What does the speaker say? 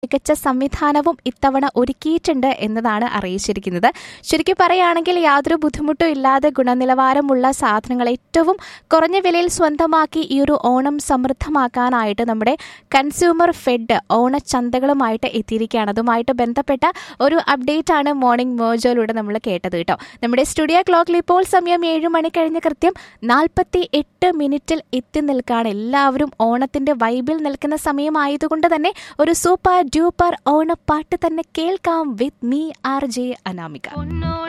മികച്ച സംവിധാനവും ഇത്തവണ ഒരുക്കിയിട്ടുണ്ട് എന്നതാണ് അറിയിച്ചിരിക്കുന്നത് ശരിക്കും പറയുകയാണെങ്കിൽ യാതൊരു ബുദ്ധിമുട്ടും ഇല്ലാതെ ഗുണനിലവാരമുള്ള സാധനങ്ങൾ ഏറ്റവും കുറഞ്ഞ വിലയിൽ സ്വന്തമാക്കി ഈ ഒരു ഓണം സമൃദ്ധമാക്കാനായിട്ട് നമ്മുടെ കൺസ്യൂമർ ഫെഡ് ഓണച്ചന്തകളുമായിട്ട് എത്തിയിരിക്കുകയാണ് അതുമായിട്ട് ബന്ധപ്പെട്ട ഒരു അപ്ഡേറ്റ് ആണ് മോർണിംഗ് മോജോയിലൂടെ നമ്മൾ കേട്ടത് കേട്ടോ നമ്മുടെ സ്റ്റുഡിയോ ക്ലോക്കിൽ ഇപ്പോൾ സമയം ഏഴ് മണി കഴിഞ്ഞ് കൃത്യം നാൽപ്പത്തി എട്ട് മിനിറ്റിൽ എത്തി നിൽക്കുകയാണ് എല്ലാവരും ഓണത്തിന്റെ വൈബിൽ നിൽക്കുന്ന സമയമായതുകൊണ്ട് തന്നെ ഒരു സൂപ്പർ ഡ്യൂപ്പർ ഓണപ്പാട്ട് തന്നെ കേൾക്കാം with me R J Anamika